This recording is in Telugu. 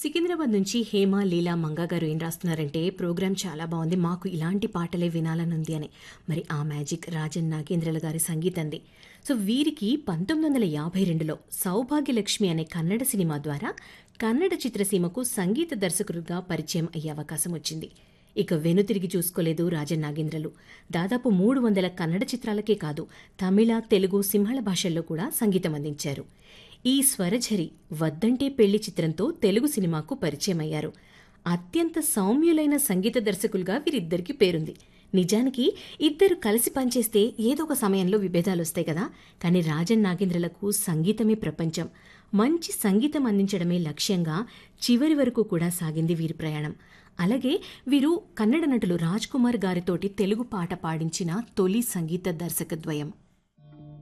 సికింద్రాబాద్ నుంచి హేమ లీలా మంగా గారు ఏం రాస్తున్నారంటే ప్రోగ్రాం చాలా బాగుంది మాకు ఇలాంటి పాటలే వినాలనుంది అని మరి ఆ మ్యాజిక్ రాజన్ నాగేంద్రల గారి సంగీతంది సో వీరికి పంతొమ్మిది వందల యాభై రెండులో సౌభాగ్యలక్ష్మి అనే కన్నడ సినిమా ద్వారా కన్నడ చిత్రసీమకు సంగీత దర్శకుడిగా పరిచయం అయ్యే అవకాశం వచ్చింది ఇక వెనుతిరిగి చూసుకోలేదు రాజన్ నాగేంద్రలు దాదాపు మూడు వందల కన్నడ చిత్రాలకే కాదు తమిళ తెలుగు సింహళ భాషల్లో కూడా సంగీతం అందించారు ఈ స్వరఝరి వద్దంటే పెళ్లి చిత్రంతో తెలుగు సినిమాకు పరిచయమయ్యారు అత్యంత సౌమ్యులైన సంగీత దర్శకులుగా వీరిద్దరికి పేరుంది నిజానికి ఇద్దరు కలిసి పనిచేస్తే ఏదో ఒక సమయంలో విభేదాలు వస్తాయి కదా కానీ రాజన్ నాగేంద్రలకు సంగీతమే ప్రపంచం మంచి సంగీతం అందించడమే లక్ష్యంగా చివరి వరకు కూడా సాగింది వీరి ప్రయాణం అలాగే వీరు కన్నడ నటులు రాజ్ కుమార్ గారితోటి తెలుగు పాట పాడించిన తొలి సంగీత దర్శకద్వయం